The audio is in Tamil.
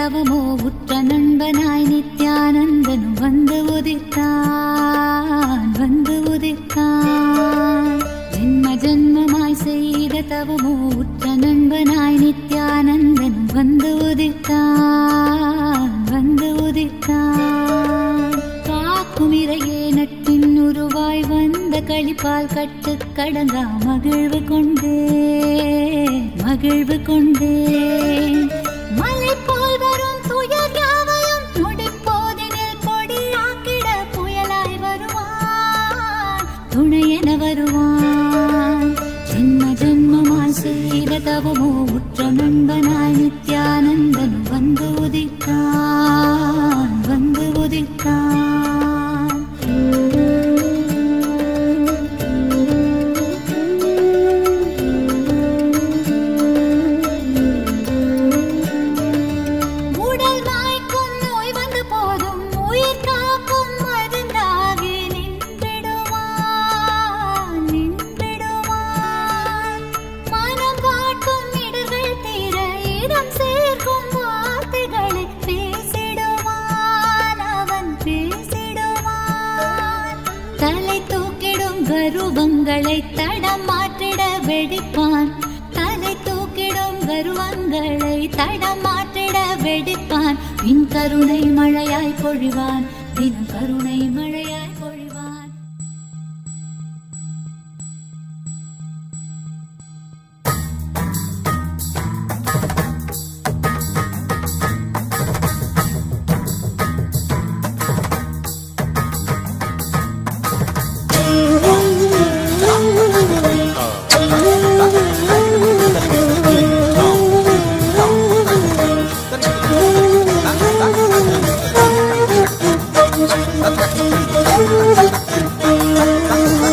தவமோ உற்ற நண்பனாய் நித்யானந்தனும் வந்து உதித்தான் வந்து உதித்தான் ஜென்ம ஜென்மமாய் செய்த தவமோ உற்ற நண்பனாய் நித்யானந்தனும் வந்து உதித்தான் வந்து உதித்தான் காக்கும் இறையே நட்டின் உருவாய் வந்த களிப்பால் கட்டு கடங்கா மகிழ்வு கொண்டே மகிழ்வு கொண்டே மலை போல் வரும் துயர் யாவையும் நொடிப்போதினில் பொடியாக்கிட புயலாய் வருவான் துணையென வருவான் ஜென்ம ஜென்மமாய் செய்த தவமோ உற்ற நண்பனாய் நித்யானந்தனும் வந்து உதித்தான் வந்து உதித்தான் உடல் மாய்க்கும் நோய் வந்த போதும் உயிர் காக்கும் மருந்தாகி நின்றிடுவான் நின்றிடுவான் மனம் காட்டும் இடர்கள் தீர இடம் சேர்க்கும் வார்த்தைகளை பேசிடுவான் அவன் பேசிடுவான் தலை தூக்கிடும் கருவங்களை தடம் மாற்றிட வெடிப்பான் தலை தூக்கிடும் கருவங்களை தடம் மாற்றிட வெடிப்பான் பின் கருணை மழையாய் பொழிவான் தினம் கருணை மழையாய் பொழிவான் Thank